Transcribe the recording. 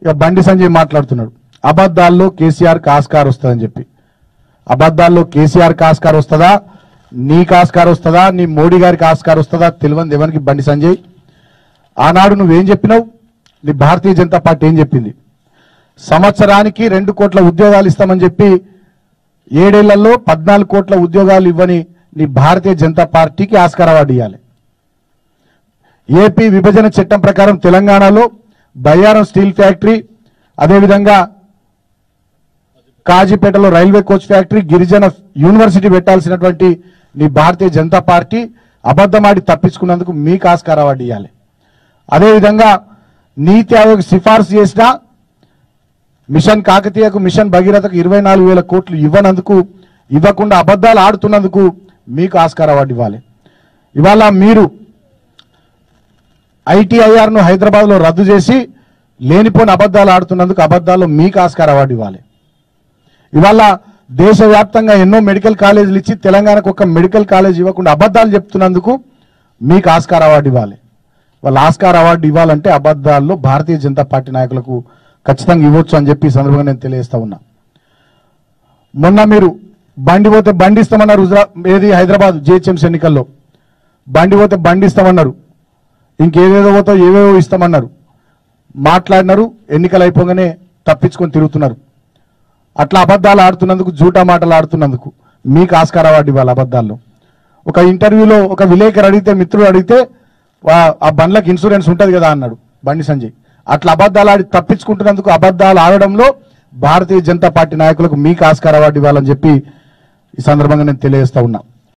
ఇక బండి సంజయ్ మాట్లాడుతున్నాడు అబద్ధాల్లో కేసీఆర్ ఆస్కార్ వస్తుందని చెప్పి అబద్ధాల్లో కేసీఆర్ ఆస్కార్ వస్తుందా నీకు ఆస్కార్ వస్తుందా నీ మోడీ గారికి ఆస్కార్ వస్తుందా తెలియని ఎవరికి బండి సంజయ్ ఆనాడు నువ్వేం చెప్పినావు నీ భారతీయ జనతా పార్టీ ఏం చెప్పింది సంవత్సరానికి రెండు కోట్ల ఉద్యోగాలు ఇస్తామని చెప్పి ఏడేళ్లలో పద్నాలుగు కోట్ల ఉద్యోగాలు ఇవ్వని నీ భారతీయ జనతా పార్టీకి ఆస్కార్ అవార్డు ఇవ్వాలి ఏపీ విభజన చట్టం ప్రకారం తెలంగాణలో బయ్యారం స్టీల్ ఫ్యాక్టరీ అదేవిధంగా కాజీపేటలో రైల్వే కోచ్ ఫ్యాక్టరీ గిరిజన యూనివర్సిటీ పెట్టాల్సినటువంటి నీ భారతీయ జనతా పార్టీ అబద్ధమాడి తప్పించుకున్నందుకు మీకు ఆస్కార్ అవార్డు ఇవ్వాలి అదేవిధంగా నీతి ఆయోగ్ సిఫార్సు చేసిన మిషన్ కాకతీయకు మిషన్ భగీరథకు ఇరవై నాలుగు వేల కోట్లు ఇవ్వనందుకు ఇవ్వకుండా అబద్ధాలు ఆడుతున్నందుకు మీకు ఆస్కార్ అవార్డు ఇవ్వాలి ఇవాళ మీరు ఐటీఐఆర్ ను హైదరాబాద్ లో రద్దు చేసి లేనిపోని అబద్ధాలు ఆడుతున్నందుకు అబద్ధాలు మీకు ఆస్కార్ అవార్డు ఇవ్వాలి ఇవాళ దేశవ్యాప్తంగా ఎన్నో మెడికల్ కాలేజీలు ఇచ్చి తెలంగాణకు ఒక మెడికల్ కాలేజ్ ఇవ్వకుండా అబద్ధాలు చెప్తున్నందుకు మీకు ఆస్కార్ అవార్డు ఇవ్వాలి వాళ్ళ ఆస్కార్ అవార్డు ఇవ్వాలంటే అబద్ధాల్లో భారతీయ జనతా పార్టీ నాయకులకు ఖచ్చితంగా ఇవ్వచ్చు అని చెప్పి ఈ సందర్భంగా నేను తెలియజేస్తా ఉన్నా మొన్న మీరు బండి పోతే బండి ఇస్తామన్నారు హుజరా ఏది హైదరాబాద్ జిహెచ్ఎంసీ ఎన్నికల్లో బండి పోతే బండి ఇస్తామన్నారు ఇంకేదేదో పోతే ఏవేవో ఇస్తామన్నారు మాట్లాడినారు ఎన్నికలు అయిపోగానే తప్పించుకొని తిరుగుతున్నారు అట్లా అబద్ధాలు ఆడుతున్నందుకు జూటా మాటలు ఆడుతున్నందుకు మీకు ఆస్కార్ అవార్డు ఇవ్వాలి అబద్ధాల్లో ఒక ఇంటర్వ్యూలో ఒక విలేకరు అడిగితే మిత్రుడు అడిగితే వా- ఆ బండ్లకు ఇన్సూరెన్స్ ఉంటుంది కదా అన్నాడు బండి సంజయ్ అట్లా అబద్ధాలు ఆడి తప్పించుకుంటున్నందుకు అబద్ధాలు ఆడడంలో భారతీయ జనతా పార్టీ నాయకులకు మీకు ఆస్కార్ అవార్డు ఇవ్వాలని చెప్పి ఈ సందర్భంగా నేను తెలియజేస్తా ఉన్నా